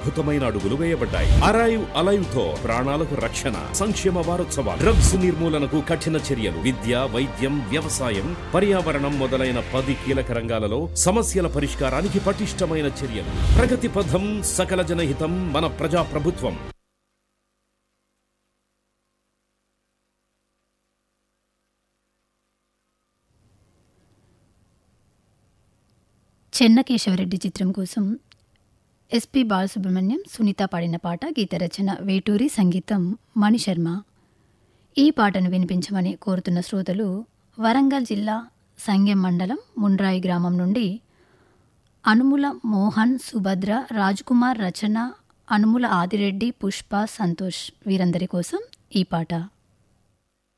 అద్భుతమైన అడుగులు వేయబడ్డాయి arrive alive తో ప్రాణాలకు రక్షణ సంక్షేమ వారోత్సవాలు డ్రగ్స్ నిర్మూలనకు కఠిన చర్యలు విద్య వైద్యం వ్యవసాయం పర్యావరణం మొదలైన పది కీలక రంగాలలో సమస్యల పరిష్కారానికి పటిష్టమైన చర్యలు ప్రగతి పథం సకల జనహితం మన ప్రజా ప్రభుత్వం చెన్నకేశవరెడ్డి చిత్రం కోసం ఎస్పి బాలసుబ్రహ్మణ్యం సునీత పాడిన పాట గీత రచన వేటూరి సంగీతం మణిశర్మ ఈ పాటను వినిపించమని కోరుతున్న శ్రోతలు వరంగల్ జిల్లా సంగెం మండలం ముండ్రాయి గ్రామం నుండి అనుముల మోహన్ సుభద్ర రాజ్కుమార్ రచన అనుముల ఆదిరెడ్డి పుష్ప సంతోష్ వీరందరి కోసం ఈ పాట